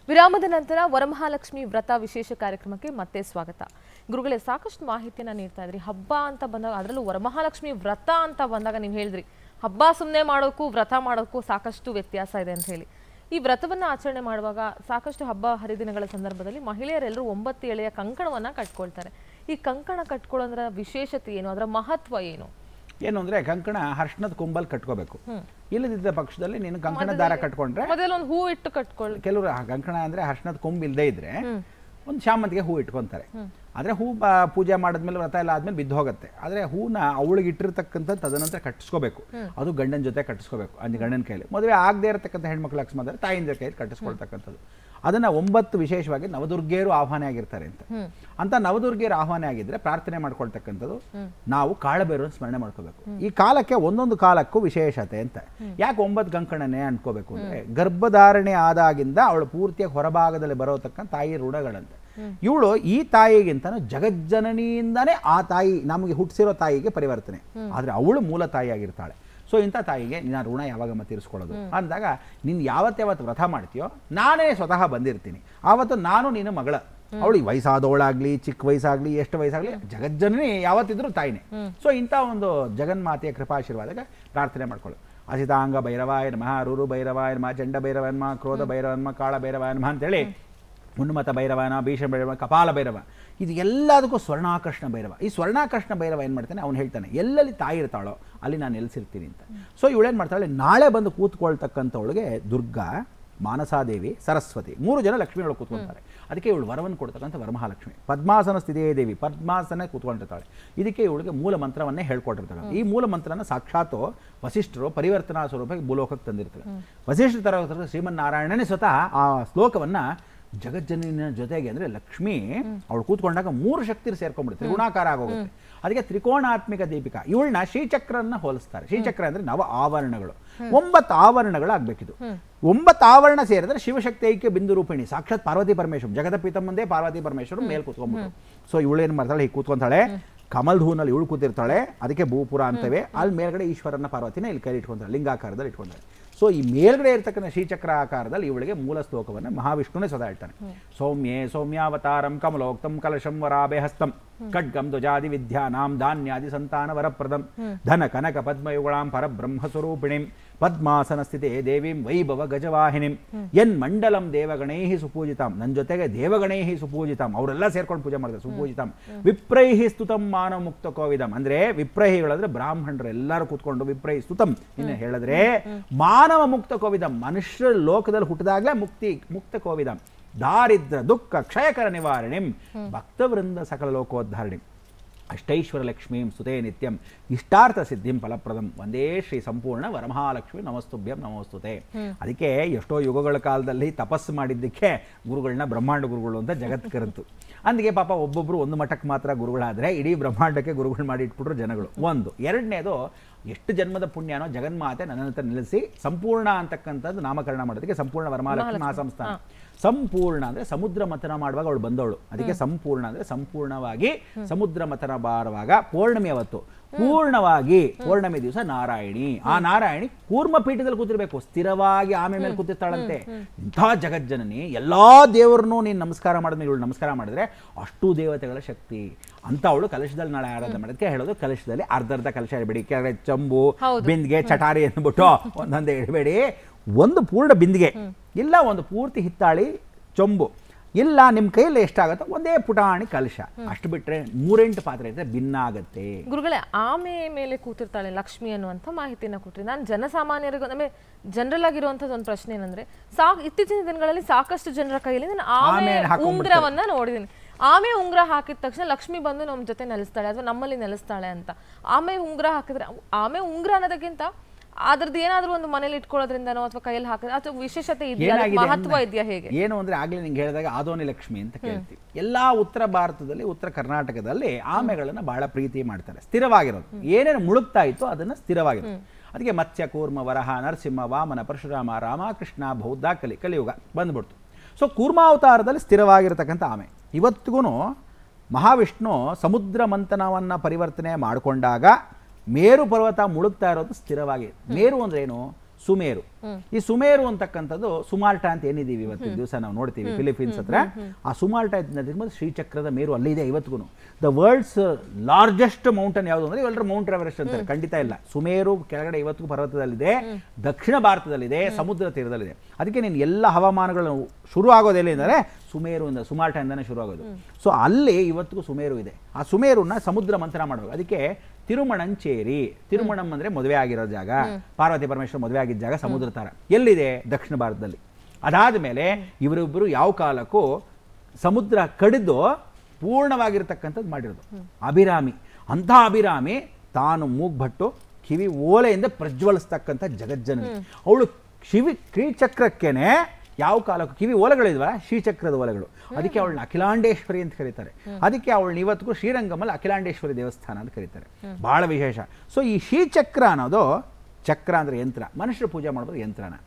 ವಿರಾಮದ ನಂತರ ವರಮಹಾಲಕ್ಷ್ಮಿ ವ್ರತ ವಿಶೇಷ ಕಾರ್ಯಕ್ರಮಕ್ಕೆ ಮತ್ತೆ ಸ್ವಾಗತ ಗುರುಗಳೇ ಸಾಕಷ್ಟು ಮಾಹಿತಿಯನ್ನ ನೀಡ್ತಾ ಇದ್ರಿ ಹಬ್ಬ ಅಂತ ಬಂದಾಗ ಅದರಲ್ಲೂ ವರಮಹಾಲಕ್ಷ್ಮಿ ವ್ರತ ಅಂತ ಬಂದಾಗ ನೀವು ಹೇಳಿದ್ರಿ ಹಬ್ಬ ಸುಮ್ಮನೆ ಮಾಡೋಕ್ಕೂ ವ್ರತ ಮಾಡೋಕ್ಕೂ ಸಾಕಷ್ಟು ವ್ಯತ್ಯಾಸ ಇದೆ ಅಂತ ಹೇಳಿ ಈ ವ್ರತವನ್ನ ಆಚರಣೆ ಮಾಡುವಾಗ ಸಾಕಷ್ಟು ಹಬ್ಬ ಹರಿದಿನಗಳ ಸಂದರ್ಭದಲ್ಲಿ ಮಹಿಳೆಯರೆಲ್ಲರೂ ಒಂಬತ್ತು ಎಳೆಯ ಕಂಕಣವನ್ನ ಕಟ್ಕೊಳ್ತಾರೆ ಈ ಕಂಕಣ ಕಟ್ಕೊಳ್ಳೋದ್ರ ವಿಶೇಷತೆ ಏನು ಅದರ ಮಹತ್ವ ಏನು ಏನು ಅಂದ್ರೆ ಕಂಕಣ ಹರ್ಷಣದ ಕುಂಬಲ್ ಕಟ್ಕೋಬೇಕು ಇಲ್ಲದಿದ್ದ ಪಕ್ಷದಲ್ಲಿ ನೀನು ಕಂಕಣ ದಾರ ಕಟ್ಕೊಂಡ್ರೆ ಮೊದಲು ಒಂದು ಹೂ ಇಟ್ಟು ಕಟ್ಕೊಳ್ಳಿ ಕೆಲವರು ಆ ಕಂಕಣ ಅಂದ್ರೆ ಹರ್ಷಣದ ಕೊಂಬ್ ಇಲ್ಲದೆ ಇದ್ರೆ ಒಂದು ಶಾಮಂತಿಗೆ ಹೂ ಇಟ್ಕೊಂತಾರೆ ಆದ್ರೆ ಹೂ ಬ- ಪೂಜೆ ಮಾಡಿದ್ಮೇಲೆ ವ್ರತ ಎಲ್ಲ ಆದ್ಮೇಲೆ ಬಿದ್ದು ಹೋಗುತ್ತೆ ಆದ್ರೆ ಹೂನ ಅವಳಿಗೆ ಇಟ್ಟಿರ್ತಕ್ಕಂಥ ತದನಂತರ ಕಟ್ಟಿಸ್ಕೋಬೇಕು ಅದು ಗಂಡನ ಜೊತೆ ಕಟ್ಟಿಸ್ಕೋಬೇಕು ಅಂದ್ರೆ ಗಂಡನ ಕೈಯಲ್ಲಿ ಮದುವೆ ಆಗದೆ ಇರತಕ್ಕಂಥ ಹೆಣ್ಮಕ್ಳು ಅಕಸ್ಮಾತ್ ತಾಯಿಂದ್ರ ಕೈಯಲ್ಲಿ ಕಟ್ಟಿಸ್ಕೊಳ್ತಕ್ಕಂಥದ್ದು ಅದನ್ನ ಒಂಬತ್ತು ವಿಶೇಷವಾಗಿ ನವದುರ್ಗಿಯರು ಆಹ್ವಾನ ಆಗಿರ್ತಾರೆ ಅಂತ ಅಂತ ನವದುರ್ಗಿಯರು ಆಹ್ವಾನ ಆಗಿದ್ರೆ ಪ್ರಾರ್ಥನೆ ಮಾಡ್ಕೊಳ್ತಕ್ಕಂಥದ್ದು ನಾವು ಕಾಳಬೇರು ಸ್ಮರಣೆ ಮಾಡ್ಕೋಬೇಕು ಈ ಕಾಲಕ್ಕೆ ಒಂದೊಂದು ಕಾಲಕ್ಕೂ ವಿಶೇಷತೆ ಅಂತ ಯಾಕೆ ಒಂಬತ್ತು ಕಂಕಣನೆ ಅನ್ಕೋಬೇಕು ಅಂದ್ರೆ ಗರ್ಭಧಾರಣೆ ಆದಾಗಿಂದ ಅವಳು ಪೂರ್ತಿಯಾಗಿ ಹೊರಭಾಗದಲ್ಲಿ ಬರೋತಕ್ಕಂಥ ತಾಯಿ ಋಣಗಳಂತೆ ಇವಳು ಈ ತಾಯಿಗಿಂತನೂ ಜಗಜ್ಜನನಿಯಿಂದಾನೇ ಆ ತಾಯಿ ನಮಗೆ ಹುಟ್ಟಿಸಿರೋ ತಾಯಿಗೆ ಪರಿವರ್ತನೆ ಆದ್ರೆ ಅವಳು ಮೂಲ ತಾಯಿಯಾಗಿರ್ತಾಳೆ ಸೊ ಇಂಥ ತಾಯಿಗೆ ನಿನ್ನ ಋಣ ಯಾವಾಗಮ್ಮ ತೀರಿಸ್ಕೊಳ್ಳೋದು ಅಂದಾಗ ನೀನು ಯಾವತ್ತು ಯಾವತ್ತು ವ್ರತ ಮಾಡ್ತೀಯೋ ನಾನೇ ಸ್ವತಃ ಬಂದಿರ್ತೀನಿ ಆವತ್ತು ನಾನು ನೀನು ಮಗಳ ಅವಳು ವಯಸ್ಸಾದವಳಾಗ್ಲಿ ಚಿಕ್ಕ ವಯಸ್ಸಾಗ್ಲಿ ಎಷ್ಟು ವಯಸ್ಸಾಗ್ಲಿ ಜಗಜ್ಜನನಿ ಯಾವತ್ತಿದ್ರೂ ತಾಯಿನೇ ಸೊ ಇಂಥ ಒಂದು ಜಗನ್ಮಾತೆಯ ಕೃಪಾಶೀರ್ವಾದಕ್ಕೆ ಪ್ರಾರ್ಥನೆ ಮಾಡ್ಕೊಳ್ಳು ಅಸಿತಾಂಗ ಭೈರವಾಯ ನಮಃ ರೂರು ಭೈರವಾಯ ನಮಃ ಚಂಡ ಭೈರವ ನಮಃ ಕ್ರೋಧ ಭೈರವ ನಮಃ ಕಾಳ ಭೈರವಾಯ ನಮಃ ಅಂತೇಳಿ ಉನ್ಮತ ಭೈರವನ ಭೀಷಣ ಭೈರವ ಕಪಾಲ ಭೈರವ ಇದು ಎಲ್ಲದಕ್ಕೂ ಸ್ವರ್ಣಾಕರ್ಷಣ ಭೈರವ ಈ ಸ್ವರ್ಣಾಕರ್ಷಣ ಭೈರವ ಏನು ಮಾಡ್ತಾನೆ ಅವ್ನು ಹೇಳ್ತಾನೆ ಎಲ್ಲೆಲ್ಲಿ ತಾಯಿ ಇರ್ತಾಳೋ ಅಲ್ಲಿ ನಾನು ನೆಲೆಸಿರ್ತೀನಿ ಅಂತ ಸೊ ಇವಳೇನು ಮಾಡ್ತಾಳೆ ನಾಳೆ ಬಂದು ಕೂತ್ಕೊಳ್ತಕ್ಕಂಥವಳಿಗೆ ದುರ್ಗಾ ಮಾನಸಾದೇವಿ ಸರಸ್ವತಿ ಮೂರು ಜನ ಲಕ್ಷ್ಮಿಯೊಳಗೆ ಕೂತ್ಕೊಳ್ತಾರೆ ಅದಕ್ಕೆ ಇವಳು ವರವನ್ನು ಕೊಡ್ತಕ್ಕಂಥ ವರಮಹಾಲಕ್ಷ್ಮಿ ಪದ್ಮಾಸನ ಸ್ಥಿತಿಯೇ ದೇವಿ ಪದ್ಮಾಸನ ಕೂತ್ಕೊಂಡಿರ್ತಾಳೆ ಇದಕ್ಕೆ ಇವಳಿಗೆ ಮೂಲ ಮಂತ್ರವನ್ನೇ ಹೇಳ್ಕೊಟ್ಟಿರ್ತಾಳೆ ಈ ಮೂಲ ಮಂತ್ರನ ಸಾಕ್ಷಾತ್ ವಸಿಷ್ಠರು ಪರಿವರ್ತನಾ ಸ್ವರೂಪಕ್ಕೆ ಭೂಲೋಕಕ್ಕೆ ತಂದಿರ್ತಾರೆ ವಸಿಷ್ಠ ತರ ಶ್ರೀಮನ್ನಾರಾಯಣನೇ ಸ್ವತಃ ಆ ಶ್ಲೋಕವನ್ನ ಜಗಜ್ಜನಿನ ಜೊತೆಗೆ ಅಂದ್ರೆ ಲಕ್ಷ್ಮಿ ಅವಳು ಕೂತ್ಕೊಂಡಾಗ ಮೂರು ಶಕ್ತಿ ಸೇರ್ಕೊಂಡ್ಬಿಡುತ್ತೆ ಗುಣಾಕಾರ ಆಗೋಗುತ್ತೆ ಅದಕ್ಕೆ ತ್ರಿಕೋಣಾತ್ಮಿಕ ದೀಪಿಕಾ ಇವಳನ್ನ ಶ್ರೀಚಕ್ರನ್ನ ಹೋಲಿಸ್ತಾರೆ ಶ್ರೀಚಕ್ರ ಅಂದ್ರೆ ನವ ಆವರಣಗಳು ಒಂಬತ್ತು ಆವರಣಗಳು ಆಗ್ಬೇಕಿದು ಒಂಬತ್ತು ಆವರಣ ಸೇರಿದ್ರೆ ಶಿವಶಕ್ತಿ ಐಕ್ಯ ಬಿಂದು ರೂಪಿಣಿ ಸಾಕ್ಷಾತ್ ಪಾರ್ವತಿ ಪರಮೇಶ್ವರ ಜಗದ ಪ್ರೀತಮ್ಮಂದೇ ಪಾರ್ವತಿ ಪರಮೇಶ್ವರ ಮೇಲ್ ಕೂತ್ಕೊಂಡ್ಬಿಟ್ಟು ಸೊ ಇವಳೇನು ಮಾಡ್ತಾಳೆ ಹೀಗೆ ಕೂತ್ಕೊಂತಾಳೆ ಕಮಲ್ ಹೂನಲ್ಲಿ ಇವಳು ಕೂತಿರ್ತಾಳೆ ಅದಕ್ಕೆ ಭೂಪುರ ಅಂತವೆ ಅಲ್ಲಿ ಮೇಲ್ಗಡೆ ಈಶ್ವರನ ಪಾರ್ವತಿನ ಇಲ್ಲಿ ಕೈ ಇಟ್ಕೊಂತಾಳೆ ಲಿಂಗಾಕಾರದಲ್ಲಿ ಇಟ್ಕೊಂತಾಳೆ ಸೊ ಈ ಮೇಲ್ಗಡೆ ಇರ್ತಕ್ಕಂಥ ಶ್ರೀಚಕ್ರ ಆಕಾರದಲ್ಲಿ ಇವಳಿಗೆ ಮೂಲ ಶ್ಲೋಕವನ್ನು ಮಹಾವಿಷ್ಣುನೇ ಸದಾ ಹೇಳ್ತಾನೆ ಸೌಮ್ಯೇ ಸೌಮ್ಯಾವತಾರಂ ಕಮಲೋಕ್ತಂ ಕಲಶಂ ವರಾಭೆ ಹಸ್ತಂ ಖಡ್ಗಂ ಧ್ವಜಾದಿ ವಿದ್ಯಾನಾಂ ಧಾನ್ಯಾದಿ ಸಂತಾನ ವರಪ್ರದಂ ಧನ ಕನಕ ಪದ್ಮಯುಗಳಾಂ ಪರಬ್ರಹ್ಮ ಸ್ವರೂಪಿಣಿಂ ಪದ್ಮಾಸನ ಸ್ಥಿತೆ ದೇವೀಂ ವೈಭವ ಗಜವಾಹಿನಿಂ ಎನ್ ಮಂಡಲಂ ದೇವಗಣೈಹಿ ಸುಪೂಜಿತಾಂ ನನ್ನ ಜೊತೆಗೆ ದೇವಗಣೈಹಿ ಸುಪೂಜಿತಾಂ ಅವರೆಲ್ಲ ಸೇರ್ಕೊಂಡು ಪೂಜೆ ಮಾಡ್ತಾರೆ ಸುಪೂಜಿತಾಂ ವಿಪ್ರೈಹಿ ಸ್ತುತಂ ಮಾನವ ಮುಕ್ತ ಕೋವಿದಂ ಅಂದ್ರೆ ವಿಪ್ರಹಿಗಳಂದ್ರೆ ಬ್ರಾಹ್ಮಣರು ಎಲ್ಲರೂ ಕೂತ್ಕೊಂಡು ವಿಪ್ರಹಿ ಸ್ತುತಂ ಇನ್ನು ಹೇಳಿದ್ರೆ ಮಾನವ ಮುಕ್ತ ಕೋವಿದಂ ಮನುಷ್ಯರ ಲೋಕದಲ್ಲಿ ಹುಟ್ಟಿದಾಗಲೇ ಮುಕ್ತಿ ಮುಕ್ತ ಕೋವಿದಂ ದಾರಿದ್ರ ದುಃಖ ಕ್ಷಯಕರ ನಿವಾರಣೆಂ ಭಕ್ತವೃಂದ ಸಕಲ ಲೋಕೋದ್ಧಾರಣೆ ಅಷ್ಟೈಶ್ವರ ಲಕ್ಷ್ಮೀಂ ಸುತೇ ನಿತ್ಯಂ ಇಷ್ಟಾರ್ಥ ಸಿದ್ಧಿಂ ಫಲಪ್ರದಂ ಒಂದೇ ಶ್ರೀ ಸಂಪೂರ್ಣ ವರಮಹಾಲಕ್ಷ್ಮಿ ನಮಸ್ತುಭ್ಯಂ ನಮಸ್ತುತೆ ಅದಕ್ಕೆ ಎಷ್ಟೋ ಯುಗಗಳ ಕಾಲದಲ್ಲಿ ತಪಸ್ಸು ಮಾಡಿದ್ದಕ್ಕೆ ಗುರುಗಳನ್ನ ಬ್ರಹ್ಮಾಂಡ ಗುರುಗಳು ಅಂತ ಜಗತ್ ಕರೆತು అందుకే ಪಾಪ ಒಬ್ಬೊಬ್ರು ಒಂದು ಮಠಕ್ಕೆ ಮಾತ್ರ ಗುರುಗಳಾದ್ರೆ ಇಡೀ ಬ್ರಹ್ಮಾಂಡಕ್ಕೆ ಗುರುಗಳು ಮಾಡಿ ಇಟ್ಬಿಟ್ರು ಜನಗಳು ಒಂದು ಎರಡನೇದು ಎಷ್ಟು ಜನ್ಮದ ಪುಣ್ಯನೋ ಜಗನ್ಮಾತೆ ನನ್ನ ಹತ್ರ ನಿಲ್ಲಿಸಿ ಸಂಪೂರ್ಣ ಅಂತಕ್ಕಂಥದ್ದು ನಾಮಕರಣ ಮಾಡೋದಕ್ಕೆ ಸಂಪೂರ್ಣ ವರಮಹಾಲಕ್ಷ್ಮಿ ಮಹಾಸಂಸ್ಥಾನ ಸಂಪೂರ್ಣ ಅಂದ್ರೆ ಸಮುದ್ರ ಮಥನ ಮಾಡುವಾಗ ಅವಳು ಬಂದವಳು ಅದಕ್ಕೆ ಸಂಪೂರ್ಣ ಅಂದ್ರೆ ಸಂಪೂರ್ಣವಾಗಿ ಸಮುದ್ರ ಮಥನ ಬಾರುವಾಗ ಪೌರ್ಣಮಿ ಅವತ್ತು ಪೂರ್ಣವಾಗಿ ಪೌರ್ಣಮಿ ದಿವಸ ನಾರಾಯಣಿ ಆ ನಾರಾಯಣಿ ಕೂರ್ಮ ಪೀಠದಲ್ಲಿ ಕೂತಿರ್ಬೇಕು ಸ್ಥಿರವಾಗಿ ಆಮೆ ಮೇಲೆ ಕೂತಿರ್ತಾಳಂತೆ ಇಂಥ ಜಗಜ್ಜನನಿ ಎಲ್ಲಾ ದೇವರನ್ನು ನೀನು ನಮಸ್ಕಾರ ಮಾಡಿದ್ಮೇಲೆ ಇವಳು ನಮಸ್ಕಾರ ಮಾಡಿದ್ರೆ ಅಷ್ಟು ದೇವತೆಗಳ ಶಕ್ತಿ ಅಂತ ಅವಳು ಕಲಶದಲ್ಲಿ ನಾಳೆ ಆರಾಧನೆ ಮಾಡೋದಕ್ಕೆ ಹೇಳೋದು ಕಲಶದಲ್ಲಿ ಅರ್ಧ ಅರ್ಧ ಕಲಶ ಇಡಬೇಡಿ ಕೆಳಗಡೆ ಚಂಬು ಬಿಂದಿಗೆ ಚಟಾರಿ ಅಂದ್ಬಿಟ್ಟು ಒಂದೊಂದೇ ಇಡಬೇಡಿ ಒಂದು ಪೂರ್ಣ ಬಿಂದಿಗೆ ಇಲ್ಲ ಒಂದು ಪೂರ್ತಿ ಹಿತ್ತಾಳಿ ಚೊಂಬು ಇಲ್ಲ ನಿಮ್ಮ ಕೈಯಲ್ಲಿ ಎಷ್ಟಾಗತ್ತೋ ಒಂದೇ ಪುಟಾಣಿ ಕಲಶ ಅಷ್ಟು ಬಿಟ್ರೆ ಮೂರೆಂಟು ಪಾತ್ರೆ ಇದ್ರೆ ಭಿನ್ನ ಆಗತ್ತೆ ಗುರುಗಳೇ ಆಮೆ ಮೇಲೆ ಕೂತಿರ್ತಾಳೆ ಲಕ್ಷ್ಮಿ ಅನ್ನುವಂಥ ಮಾಹಿತಿನ ಕೊಟ್ರಿ ನಾನು ಜನಸಾಮಾನ್ಯರಿಗೂ ನಮಗೆ ಜನರಲ್ ಆಗಿರುವಂತದ್ದು ಒಂದು ಪ್ರಶ್ನೆ ಏನಂದ್ರೆ ಸಾ ಇತ್ತೀಚಿನ ದಿನಗಳಲ್ಲಿ ಸಾಕಷ್ಟು ಜನರ ಕೈಯಲ್ಲಿ ನಾನು ಆಮೆ ಆಮೆನ ಹಾಕೊಂಡ್ಬಿಡ್ತಾರೆ. ಉಂಗ್ರವನ್ನ ನೋಡಿದ್ದೀನಿ ಆಮೆ ಉಂಗ್ರ ಹಾಕಿದ ತಕ್ಷಣ ಲಕ್ಷ್ಮಿ ಬಂದು ನಮ್ಮ ಜೊತೆ ನೆಲೆಸ್ತಾಳೆ ಅಥವಾ ನಮ್ಮಲ್ಲಿ ನೆಲೆಸ್ತಾಳೆ ಅಂತ ಆಮೆ ಉಂಗ್ರ ಹಾಕಿದ್ರೆ ಆಮೆ ಉಂಗ್ರ ಅನ್ನೋದಕ್ಕಿಂತ ಅದ್ರದ್ದು ಏನಾದ್ರೂ ಒಂದು ಮನೇಲಿ ಇಟ್ಕೊಳ್ಳೋದ್ರಿಂದನೋ ಅಥವಾ ಕೈಯಲ್ಲಿ ಹಾಕಿದ್ರೆ ಅಥವಾ ವಿಶೇಷತೆ ಇದೆಯಾ ಅದಕ್ಕೆ ಏನಾಗಿದೆ ಮಹತ್ವ ಅಂದ್ರೆ- ಇದೆಯಾ ಹೇಗೆ ಏನು ಅಂದ್ರೆ ಆಗ್ಲೇ ನಿಂಗೆ ಹೇಳಿದಾಗ ಆದೋನಿ ಲಕ್ಷ್ಮಿ ಅಂತ ಕೇಳ್ತೀವಿ ಎಲ್ಲಾ ಉತ್ತರ ಭಾರತದಲ್ಲಿ ಉತ್ತರ ಕರ್ನಾಟಕದಲ್ಲಿ ಆಮೆಗಳನ್ನ ಬಹಳ ಪ್ರೀತಿ ಮಾಡ್ತಾರೆ ಸ್ಥಿರವಾಗಿರೋದು ಏನೇನು ಮುಳುಗ್ತಾ ಇತ್ತು ಅದನ್ನ ಸ್ಥಿರವಾಗಿರೋದು ಅದಕ್ಕೆ ಮತ್ಸ್ಯ ಕೂರ್ಮ ವರಹ ನರಸಿಂಹ ವಾಮನ ಪರಶುರಾಮ ರಾಮಕೃಷ್ಣ ಬೌದ್ಧ ಕಲಿ ಕಲಿಯುಗ ಬಂದ್ಬಿಡ್ತು ಸೊ ಕೂರ್ಮಾವತಾರದಲ್ಲಿ ಸ್ಥಿರವಾಗಿರತಕ್ಕಂಥ ಆಮೆ ಇವತ್ತಿಗೂ ಮಹಾವಿಷ್ಣು ಸಮುದ್ರ ಮಂಥನವನ್ನು ಪರಿವರ್ತನೆ ಮಾಡಿಕೊಂಡಾಗ ಮೇರು ಪರ್ವತ ಮುಳುಗ್ತಾ ಇರೋದು ಸ್ಥಿರವಾಗಿ ಮೇರು ಅಂದ್ರೆ ಏನು ಸುಮೇರು ಈ ಸುಮೇರು ಅಂತಕ್ಕಂಥದ್ದು ಸುಮಾಲ್ಟಾ ಅಂತ ಏನಿದೀವಿ ಇವತ್ತು ದಿವಸ ನಾವು ನೋಡ್ತೀವಿ ಫಿಲಿಪೀನ್ಸ್ ಹತ್ರ ಆ ಸುಮಾಲ್ಟಾ ನದಿ ಶ್ರೀಚಕ್ರದ ಮೇರು ಅಲ್ಲಿದೆ ಇವತ್ತಿಗೂ ದ ವರ್ಲ್ಡ್ಸ್ ಲಾರ್ಜೆಸ್ಟ್ ಮೌಂಟನ್ ಯಾವುದು ಅಂದ್ರೆ ಇವೆಲ್ಲರೂ ಮೌಂಟ್ ಎವರೆಸ್ಟ್ ಅಂತಾರೆ ಖಂಡಿತ ಇಲ್ಲ ಸುಮೇರು ಕೆಳಗಡೆ ಇವತ್ತಿಗೂ ಪರ್ವತದಲ್ಲಿದೆ ದಕ್ಷಿಣ ಭಾರತದಲ್ಲಿದೆ ಸಮುದ್ರ ತೀರದಲ್ಲಿದೆ ಅದಕ್ಕೆ ನೀನು ಎಲ್ಲ ಹವಾಮಾನಗಳು ಶುರು ಆಗೋದು ಎಲ್ಲಿಂದರೆ ಸುಮೇರುವಿಂದ ಸುಮಾಲ್ಟಾಯಿಂದನೇ ಶುರು ಆಗೋದು ಸೊ ಅಲ್ಲಿ ಇವತ್ತಿಗೂ ಸುಮೇರು ಇದೆ ಆ ಸುಮೇರುನ ಸಮುದ್ರ ಮಂಥನ ಮಾಡಬೇಕು ಅದಕ್ಕೆ ತಿರುಮಣಂಚೇರಿ ತಿರುಮಣಂ ಅಂದ್ರೆ ಮದುವೆ ಆಗಿರೋ ಜಾಗ ಪಾರ್ವತಿ ಪರಮೇಶ್ವರ ಮದುವೆ ಆಗಿದ್ದ ಜಾಗ ಸಮುದ್ರ ತರ ಎಲ್ಲಿದೆ ದಕ್ಷಿಣ ಭಾರತದಲ್ಲಿ ಅದಾದ ಮೇಲೆ ಇವರಿಬ್ಬರು ಯಾವ ಕಾಲಕ್ಕೂ ಸಮುದ್ರ ಕಡಿದು ಪೂರ್ಣವಾಗಿರ್ತಕ್ಕಂಥದ್ದು ಮಾಡಿರೋದು ಅಭಿರಾಮಿ ಅಂಥ ಅಭಿರಾಮಿ ತಾನು ಮೂಗ್ಭಟ್ಟು ಕಿವಿ ಓಲೆಯಿಂದ ಪ್ರಜ್ವಲಿಸ್ತಕ್ಕಂಥ ಜಗಜ್ಜನನಿ ಅವಳು ಶಿವಿ ಶ್ರೀಚಕ್ರಕ್ಕೇನೆ ಯಾವ ಕಾಲಕ್ಕೂ ಕಿವಿ ಓಲೆಗಳಿದ್ವ ಶ್ರೀಚಕ್ರದ ಓಲೆಗಳು ಅದಕ್ಕೆ ಅವಳನ್ನ ಅಖಿಲಾಂಡೇಶ್ವರಿ ಅಂತ ಕರೀತಾರೆ ಅದಕ್ಕೆ ಅವಳನ್ನ ಇವತ್ತಿಗೂ ಶ್ರೀರಂಗಮಲ್ಲಿ ಅಖಿಲಾಂಡೇಶ್ವರಿ ದೇವಸ್ಥಾನ ಅಂತ ಕರೀತಾರೆ ಬಹಳ ವಿಶೇಷ ಸೊ ಈ ಶ್ರೀಚಕ್ರ ಅನ್ನೋದು ಚಕ್ರ ಅಂದ್ರೆ ಯಂತ್ರ ಮನುಷ್ಯರು ಪೂಜೆ ಮಾಡೋದು ಯಂತ್ರನ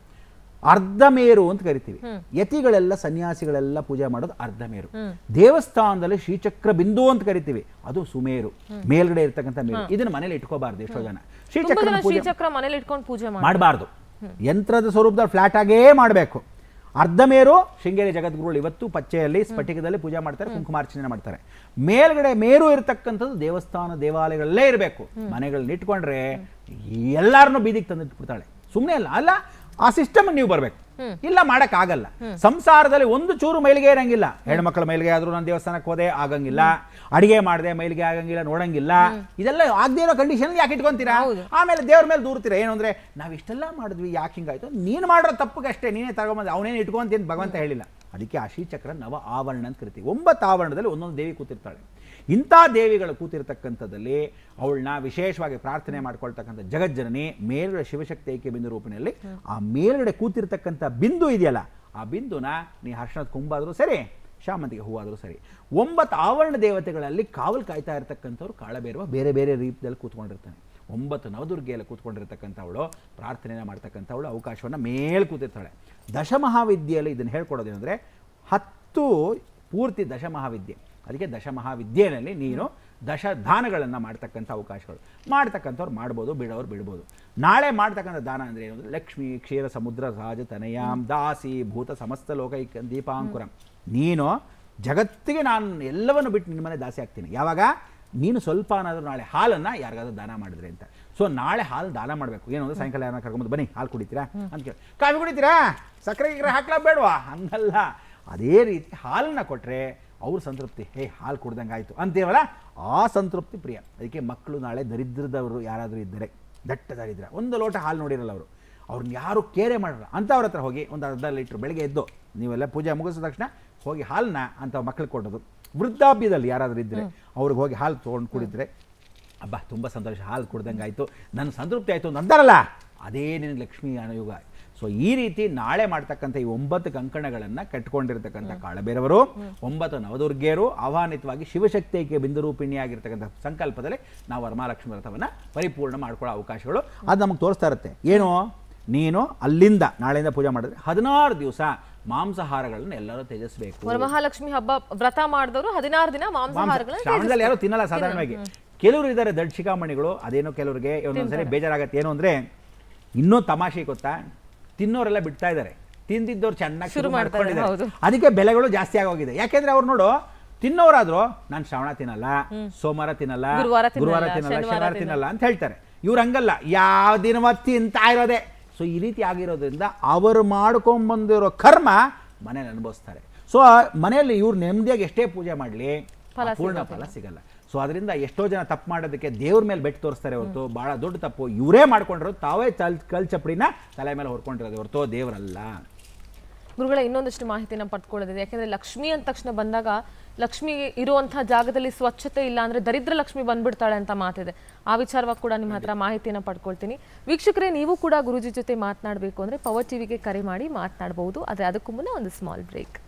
ಅರ್ಧಮೇರು ಅಂತ ಕರಿತೀವಿ ಯತಿಗಳೆಲ್ಲ ಸನ್ಯಾಸಿಗಳೆಲ್ಲ ಪೂಜೆ ಮಾಡೋದು ಅರ್ಧಮೇರು ದೇವಸ್ಥಾನದಲ್ಲಿ ಶ್ರೀಚಕ್ರ ಬಿಂದು ಅಂತ ಕರಿತೀವಿ ಅದು ಸುಮೇರು ಮೇಲ್ಗಡೆ ಇರ್ತಕ್ಕಂಥ ಮೇರು ಇದನ್ನ ಮನೇಲಿ ಇಟ್ಕೋಬಾರ್ದು ಎಷ್ಟೋ ಜನ ತುಂಬಾ ಶ್ರೀಚಕ್ರ ಜನ ಪೂಜೆ ಶ್ರೀಚಕ್ರ ಮನೇಲಿ ಇಟ್ಕೊಂಡು ಪೂಜೆ ಮಾಡಿ ಮಾಡಬಾರ್ದು ಯಂತ್ರದ ಸ್ವರೂಪದಲ್ಲಿ ಫ್ಲಾಟ್ ಆಗೇ ಮಾಡಬೇಕು ಅರ್ಧಮೇರು ಶೃಂಗೇರಿ ಜಗದ್ಗುರುಗಳು ಇವತ್ತು ಪಚ್ಚೆಯಲ್ಲಿ ಸ್ಫಟಿಕದಲ್ಲಿ ಪೂಜೆ ಮಾಡ್ತಾರೆ ಕುಂಕುಮಾರ್ಚನೆ ಮಾಡ್ತಾರೆ ಮೇಲ್ಗಡೆ ಮೇರು ಇರತಕ್ಕಂಥದ್ದು ದೇವಸ್ಥಾನ ದೇವಾಲಯಗಳಲ್ಲೇ ಇರಬೇಕು ಮನೆಗಳನ್ನ ಇಟ್ಕೊಂಡ್ರೆ ಎಲ್ಲಾರನ್ನೂ ಬೀದಿಗೆ ತಂದಿಟ್ಬಿಡ್ತಾಳೆ ಸುಮ್ಮನೆ ಅಲ್ಲ ಅಲ್ಲ ಆ ಸಿಸ್ಟಮ್ ನೀವು ಬರಬೇಕು ಇಲ್ಲ ಮಾಡಕ್ ಆಗಲ್ಲ ಸಂಸಾರದಲ್ಲಿ ಒಂದು ಚೂರು ಮೈಲಿಗೆ ಇರಂಗಿಲ್ಲ ಹೆಣ್ಮಕ್ಳ ಮೈಲಿಗೆ ಆದ್ರೂ ನಾನು ದೇವಸ್ಥಾನಕ್ಕೆ ಹೋದೆ ಆಗಂಗಿಲ್ಲ ಅಡಿಗೆ ಮಾಡಿದೆ ಮೈಲಿಗೆ ಆಗಂಗಿಲ್ಲ ನೋಡಂಗಿಲ್ಲ ಇದೆಲ್ಲ ಆಗದೇ ಇರೋ ಕಂಡೀಷನ್ ಯಾಕೆ ಇಟ್ಕೊಂತೀರಾ ಆಮೇಲೆ ದೇವ್ರ ಮೇಲೆ ದೂರ್ತೀರಾ ಏನು ಅಂದ್ರೆ ನಾವ್ ಇಷ್ಟೆಲ್ಲ ಮಾಡಿದ್ವಿ ಯಾಕೆ ಹಿಂಗಾಯ್ತು ನೀನು ಮಾಡೋ ತಪ್ಪಿಗೆ ಅಷ್ಟೇ ನೀನೇ ತಗೊಂಬಂದು ಅವನೇನು ಇಟ್ಕೊಂತೀನಿ ಅಂತ ಭಗವಂತ ಹೇಳಿಲ್ಲ ಅದಕ್ಕೆ ಆ ಶ್ರೀಚಕ್ರ ನವ ಆವರಣ ಅಂತ ಕರಿತೀವಿ ಒಂಬತ್ತು ಆವರಣದಲ್ಲಿ ಒಂದೊಂದು ದೇವಿ ಕೂತಿರ್ತಾಳೆ ಇಂಥ ದೇವಿಗಳು ಕೂತಿರ್ತಕ್ಕಂಥದ್ದಲ್ಲಿ ಅವಳನ್ನ ವಿಶೇಷವಾಗಿ ಪ್ರಾರ್ಥನೆ ಮಾಡ್ಕೊಳ್ತಕ್ಕಂಥ ಜಗಜ್ಜನನಿ ಮೇಲ್ಗಡೆ ಶಿವಶಕ್ತಿ ಐಕ್ಯ ಬಿಂದು ರೂಪಿನಲ್ಲಿ ಆ ಮೇಲ್ಗಡೆ ಕೂತಿರ್ತಕ್ಕಂಥ ಬಿಂದು ಇದೆಯಲ್ಲ ಆ ಬಿಂದುನ ನೀ ಹರ್ಷಣದ ಕುಂಬಾದರೂ ಸರಿ ಶಾಮಂತಿಗೆ ಹೂವಾದರೂ ಸರಿ ಒಂಬತ್ತು ಆವರಣ ದೇವತೆಗಳಲ್ಲಿ ಕಾವಲು ಕಾಯ್ತಾ ಇರತಕ್ಕಂಥವ್ರು ಕಾಳಬೇರುವ ಬೇರೆ ಬೇರೆ ರೀತಿಯಲ್ಲಿ ಕೂತ್ಕೊಂಡಿರ್ತಾನೆ ಒಂಬತ್ತು ನವದುರ್ಗೆಯಲ್ಲಿ ಕೂತ್ಕೊಂಡಿರ್ತಕ್ಕಂಥವಳು ಪ್ರಾರ್ಥನೆನ ಮಾಡ್ತಕ್ಕಂಥವಳು ಅವಕಾಶವನ್ನು ಮೇಲ್ ಕೂತಿರ್ತಾಳೆ ದಶಮಹಾವಿದ್ಯೆಯಲ್ಲಿ ಇದನ್ನು ಹೇಳ್ಕೊಡೋದೇನೆಂದರೆ ಹತ್ತು ಪೂರ್ತಿ ದಶಮಹಾವಿದ್ಯೆ ಅದಕ್ಕೆ ದಶಮಹಾವಿದ್ಯೆಯಲ್ಲಿ ನೀನು ದಶದಾನಗಳನ್ನು ಮಾಡ್ತಕ್ಕಂಥ ಅವಕಾಶಗಳು ಮಾಡ್ತಕ್ಕಂಥವ್ರು ಮಾಡ್ಬೋದು ಬಿಡೋರು ಬಿಡ್ಬೋದು ನಾಳೆ ಮಾಡ್ತಕ್ಕಂಥ ದಾನ ಅಂದರೆ ಏನು ಅಂದರೆ ಲಕ್ಷ್ಮಿ ಕ್ಷೀರ ಸಮುದ್ರ ಸಹಜ ತನಯಾಂ ದಾಸಿ ಭೂತ ಸಮಸ್ತ ಲೋಕೈಕ ದೀಪಾಂಕುರಂ ನೀನು ಜಗತ್ತಿಗೆ ನಾನು ಎಲ್ಲವನ್ನು ಬಿಟ್ಟು ನಿನ್ನ ಮನೆ ದಾಸಿ ಆಗ್ತೀನಿ ಯಾವಾಗ ನೀನು ಸ್ವಲ್ಪ ಏನಾದರೂ ನಾಳೆ ಹಾಲನ್ನು ಯಾರಿಗಾದ್ರೂ ದಾನ ಮಾಡಿದ್ರೆ ಅಂತ ಸೊ ನಾಳೆ ಹಾಲು ದಾನ ಮಾಡಬೇಕು ಏನು ಅಂದ್ರೆ ಸಾಯಂಕಾಲ ಯಾರನ್ನ ಕರ್ಕೊಂಬಂದು ಬನ್ನಿ ಹಾಲು ಕುಡಿತೀರಾ ಅಂತ ಕೇಳಿ ಕಾಫಿ ಕುಡಿತೀರಾ ಸಕ್ಕರೆ ಗಿಕ್ಕರೆ ಹಾಕ್ಲಾ ಬೇಡವಾ ಹಂಗಲ್ಲ ಅದೇ ರೀತಿ ಹಾಲನ್ನ ಕೊಟ್ಟರೆ ಅವ್ರ ಸಂತೃಪ್ತಿ ಹೇ ಹಾಲು ಕುಡ್ದಂಗೆ ಆಯಿತು ಅಂತೀವಲ್ಲ ಆ ಸಂತೃಪ್ತಿ ಪ್ರಿಯ ಅದಕ್ಕೆ ಮಕ್ಕಳು ನಾಳೆ ದರಿದ್ರದವರು ಯಾರಾದರೂ ಇದ್ದರೆ ದಟ್ಟ ದರಿದ್ರ ಒಂದು ಲೋಟ ಹಾಲು ನೋಡಿರಲ್ಲ ಅವರು ಅವ್ರನ್ನ ಯಾರು ಕೇರೆ ಮಾಡಲ್ಲ ಅಂಥವ್ರ ಹತ್ರ ಹೋಗಿ ಒಂದು ಅರ್ಧ ಲೀಟ್ರ್ ಬೆಳಗ್ಗೆ ಎದ್ದು ನೀವೆಲ್ಲ ಪೂಜೆ ಮುಗಿಸಿದ ತಕ್ಷಣ ಹೋಗಿ ಹಾಲನ್ನ ಅಂತ ಮಕ್ಳಿಗೆ ಕೊಡೋದು ವೃದ್ಧಾಪ್ಯದಲ್ಲಿ ಯಾರಾದರೂ ಇದ್ದರೆ ಅವ್ರಿಗೆ ಹೋಗಿ ಹಾಲು ತೊಗೊಂಡು ಕುಡಿದ್ರೆ ಅಬ್ಬ ತುಂಬ ಸಂತೋಷ ಹಾಲು ಕುಡ್ದಂಗೆ ಆಯಿತು ನನ್ನ ಸಂತೃಪ್ತಿ ಆಯಿತು ಅಂತ ಅಂತಾರಲ್ಲ ಅದೇ ನಿನಗೆ ಲಕ್ಷ್ಮೀ ಅನುಯುಗ ಸೊ ಈ ರೀತಿ ನಾಳೆ ಮಾಡ್ತಕ್ಕಂಥ ಈ ಒಂಬತ್ತು ಕಂಕಣಗಳನ್ನು ಕಟ್ಕೊಂಡಿರ್ತಕ್ಕಂಥ ಕಾಳಬೇರವರು ಒಂಬತ್ತು ನವದುರ್ಗಿಯರು ಆಹ್ವಾನಿತವಾಗಿ ಶಿವಶಕ್ತಿಗೆ ಬಿಂದು ರೂಪಿಣಿಯಾಗಿರ್ತಕ್ಕಂಥ ಸಂಕಲ್ಪದಲ್ಲಿ ನಾವು ವರಮಹಾಲಕ್ಷ್ಮಿ ವ್ರತವನ್ನು ಪರಿಪೂರ್ಣ ಮಾಡ್ಕೊಳ್ಳೋ ಅವಕಾಶಗಳು ಅದು ನಮಗೆ ತೋರಿಸ್ತಾ ಇರುತ್ತೆ ಏನು ನೀನು ಅಲ್ಲಿಂದ ನಾಳೆಯಿಂದ ಪೂಜೆ ಮಾಡಿದ್ರೆ ಹದಿನಾರು ದಿವಸ ಮಾಂಸಾಹಾರಗಳನ್ನು ಎಲ್ಲರೂ ತ್ಯಜಿಸಬೇಕು ವರಮಹಾಲಕ್ಷ್ಮಿ ಹಬ್ಬ ವ್ರತ ಮಾಡಿದವರು ಹದಿನಾರು ದಿನ ಮಾಂಸಾಹಾರಗಳನ್ನ ಶ್ರಾವಣದಲ್ಲಿ ಯಾರು ತಿನ್ನಲ್ಲ ಸಾಧಾರಣವಾಗಿ ಕೆಲವರು ಇದ್ದಾರೆ ದೊಡ್ಡ ಶಿಖಾಮಣಿಗಳು ಅದೇನೋ ಕೆಲವರಿಗೆ ಒಂದೊಂದ್ಸರಿ ಬೇಜಾರಾಗತ್ತೆ ಏನು ಅಂದ್ರೆ ಇನ್ನೂ ತಮಾಷೆ ಗೊತ್ತಾ ತಿನ್ನೋರೆಲ್ಲ ಬಿಡ್ತಾ ಇದ್ದಾರೆ ತಿಂದಿದ್ದವ್ರು ಚೆನ್ನಾಗಿ ಶುರು ಮಾಡ್ಕೊಂಡಿದ್ದಾರೆ ಹೌದು. ಅದಕ್ಕೆ ಬೆಲೆಗಳು ಜಾಸ್ತಿ ಆಗೋಗಿದೆ ಯಾಕೆಂದ್ರೆ ಅವ್ರು ನೋಡು ತಿನ್ನೋರಾದ್ರು ನಾನು ಶ್ರಾವಣ ತಿನ್ನಲ್ಲ ಸೋಮವಾರ ತಿನ್ನಲ್ಲ ಗುರುವಾರ ತಿನ್ನಲ್ಲ, ಗುರುವಾರ ತಿನ್ನಲ್ಲ ಶನಿವಾರ ಶನಿವಾರ ತಿನ್ನಲ್ಲ ಅಂತ ಹೇಳ್ತಾರೆ ಇವ್ರು ಹಂಗಲ್ಲ ಯಾವ ದಿನ ತಿಂತಾ ಇರೋದೇ ಸೊ ಈ ರೀತಿ ಆಗಿರೋದ್ರಿಂದ ಅವರು ಮಾಡ್ಕೊಂಬಂದಿರೋ ಕರ್ಮ ಮನೇಲಿ ಅನುಭವಿಸ್ತಾರೆ ಸೊ ಮನೆಯಲ್ಲಿ ಇವ್ರು ನೆಮ್ಮದಿಯಾಗಿ ಎಷ್ಟೇ ಪೂಜೆ ಮಾಡಲಿ ಪೂರ್ಣ ಫಲ ಸಿಗಲ್ಲ ಸೊ ಅದರಿಂದ ಎಷ್ಟೋ ಜನ ತಪ್ಪು ಮಾಡೋದಕ್ಕೆ ದೇವ್ರ ಮೇಲೆ ಬೆಟ್ಟು ತೋರಿಸ್ತಾರೆ ಹೊರತು ಬಹಳ ದೊಡ್ಡ ತಪ್ಪು ಇವರೇ ಮಾಡ್ಕೊಂಡಿರೋದು ತಾವೇ ಚಲ್ ಕಲ್ ಚಪ್ಪಡಿನ ತಲೆ ಮೇಲೆ ಹೊರ್ಕೊಂಡಿರೋದು ಹೊರತು ದೇವರಲ್ಲ ಗುರುಗಳ ಇನ್ನೊಂದಷ್ಟು ಮಾಹಿತಿನ ಪಡ್ಕೊಳ್ಳೋದಿದೆ ಯಾಕಂದ್ರೆ ಲಕ್ಷ್ಮಿ ಅಂದ ತಕ್ಷಣ ಬಂದಾಗ ಲಕ್ಷ್ಮಿ ಇರುವಂತಹ ಜಾಗದಲ್ಲಿ ಸ್ವಚ್ಛತೆ ಇಲ್ಲ ಅಂದ್ರೆ ದರಿದ್ರ ಲಕ್ಷ್ಮಿ ಬಂದ್ಬಿಡ್ತಾಳೆ ಅಂತ ಮಾತಿದೆ ಆ ವಿಚಾರವಾಗಿ ಕೂಡ ನಿಮ್ಮ ಹತ್ರ ಮಾಹಿತಿನ ಪಡ್ಕೊಳ್ತೀನಿ ವೀಕ್ಷಕರೇ ನೀವು ಕೂಡ ಗುರುಜಿ ಜೊತೆ ಮಾತನಾಡಬೇಕು ಅಂದ್ರೆ ಪವರ್ ಟಿವಿಗೆ ಕರೆ ಮಾಡಿ ಮಾತನಾಡಬಹುದು ಆದ್ರೆ ಅದಕ್ಕೂ ಮುನ್ನ ಒಂದು ಸ್ಮಾಲ್ ಬ್ರೇಕ್